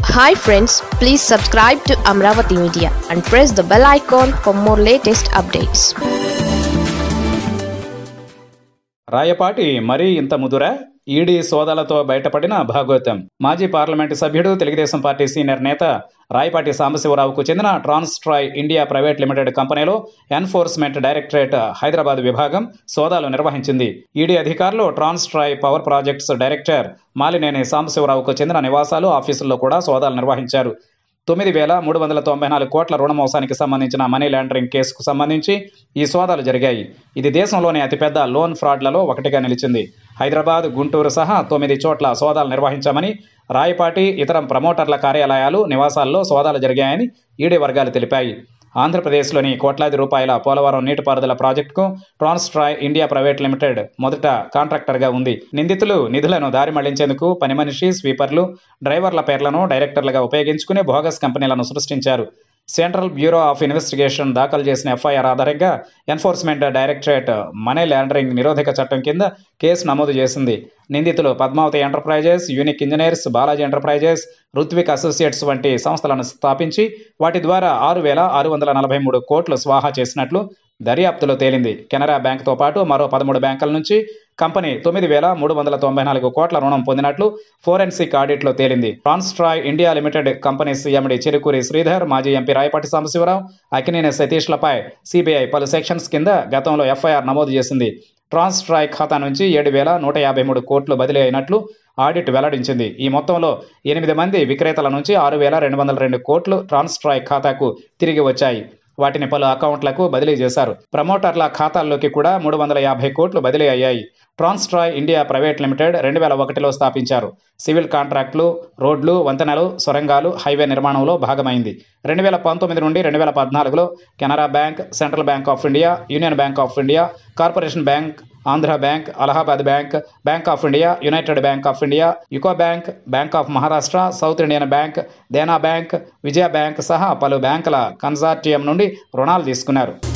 hi friends please subscribe to Amaravati media and press the bell icon for more latest updates Rayapati మరీ ఇంత ముదురా ED సోదాలతో బయటపడిన భాగవతం మాజీ parliament సభ్యుడు Telugu Desam party senior నేత రాయపాటి సాంబశివరావుకు చెందిన ట్రాన్స్ట్రాయ్ ఇండియా ప్రైవేట్ లిమిటెడ్ కంపెనీలో ఎన్ఫోర్స్మెంట్ డైరెక్టరేట్ హైదరాబాద్ విభాగం సోదాలు నిర్వహించింది ఈడీ అధికారులు Transstroy power projects director Malineni సాంబశివరావుకు చెందిన నివాసాలు ఆఫీసుల్లో కూడా సోదాలు నిర్వహించారు తొమ్మిది వేల మూడు వందల తొంభై నాలుగు కోట్ల రుణ మోసానికి సంబంధించిన మనీ లాండరింగ్ కేసుకు సంబంధించి ఈ సోదాలు జరిగాయి ఇది దేశంలోని అతిపెద్ద లోన్ ఫ్రాడ్లలో ఒకటిగా నిలిచింది హైదరాబాద్ గుంటూరు సహా తొమ్మిది చోట్ల సోదాలు నిర్వహించామని రాయపాటి ఇతర ప్రమోటర్ల కార్యాలయాలు నివాసాల్లో సోదాలు జరిగాయని ఈడీ వర్గాలు తెలిపాయి ఆంధ్రప్రదేశ్లోని కోట్లాది రూపాయల పోలవరం నీటిపారుదల ప్రాజెక్టుకు ట్రాన్స్ట్రాయ్ ఇండియా ప్రైవేట్ లిమిటెడ్ మొదట కాంట్రాక్టర్గా ఉంది నిందితులు నిధులను దారి మళ్లించేందుకు పని మనిషి స్వీపర్లు డ్రైవర్ల పేర్లను డైరెక్టర్లుగా ఉపయోగించుకుని బోగస్ కంపెనీలను సృష్టించారు సెంట్రల్ బ్యూరో ఆఫ్ ఇన్వెస్టిగేషన్ దాఖలు చేసిన ఎఫ్ఐఆర్ ఆధారంగా ఎన్ఫోర్స్మెంట్ డైరెక్టరేట్ మనీ లాండరింగ్ నిరోధక చట్టం కింద కేసు నమోదు చేసింది నిందితులు Padmavati enterprises unique engineers Balaji enterprises Ruthvik associates వంటి సంస్థలను స్థాపించి వాటి ద్వారా ఆరు వేల ఆరు వందల నలభై మూడు కోట్లు స్వాహా చేసినట్లు దర్యాప్తులో తేలింది కెనరా బ్యాంకుతో పాటు మరో పదమూడు బ్యాంకుల నుంచి కంపెనీ తొమ్మిది వేల మూడు వందల తొంభై నాలుగు కోట్ల రుణం పొందినట్లు ఫోరెన్సిక్ ఆడిట్లో తేలింది Transstroy India limited company CMD Chirukuri Sridhar మాజీ ఎంపీ రాయపాటి సాంబశివరావు అకినేని సతీష్లపై సిబిఐ పలు సెక్షన్స్ కింద గతంలో ఎఫ్ఐఆర్ నమోదు చేసింది ట్రాన్స్ట్రాయ్ ఖాతా నుంచి ఏడు వేల నూట యాభై మూడు కోట్లు బదిలీ అయినట్లు ఆడిట్ వెల్లడించింది ఈ మొత్తంలో ఎనిమిది మంది విక్రేతల నుంచి ఆరు వేల రెండు వందల రెండు కోట్లు ట్రాన్స్ట్రాయ్ ఖాతాకు తిరిగి వచ్చాయి వాటిని పలు అకౌంట్లకు బదిలీ చేశారు ప్రమోటర్ల ఖాతాల్లోకి కూడా మూడు వందల యాభై కోట్లు బదిలీ అయ్యాయి ట్రాన్స్ట్రాయ్ ఇండియా ప్రైవేట్ లిమిటెడ్ రెండు వేల ఒకటిలో స్థాపించారు సివిల్ కాంట్రాక్టులు రోడ్లు వంతెనలు సొరంగాలు హైవే నిర్మాణంలో భాగమైంది రెండు వేల పంతొమ్మిది నుండి రెండు వేల పద్నాలుగులో Canara bank central bank of India union bank of India corporation bank Andhra bank Allahabad bank bank of India united bank of India UCO bank bank of Maharashtra south Indian bank Dena bank Vijaya bank సహా పలు బ్యాంకుల కన్సార్టియం నుండి రుణాలు తీసుకున్నారు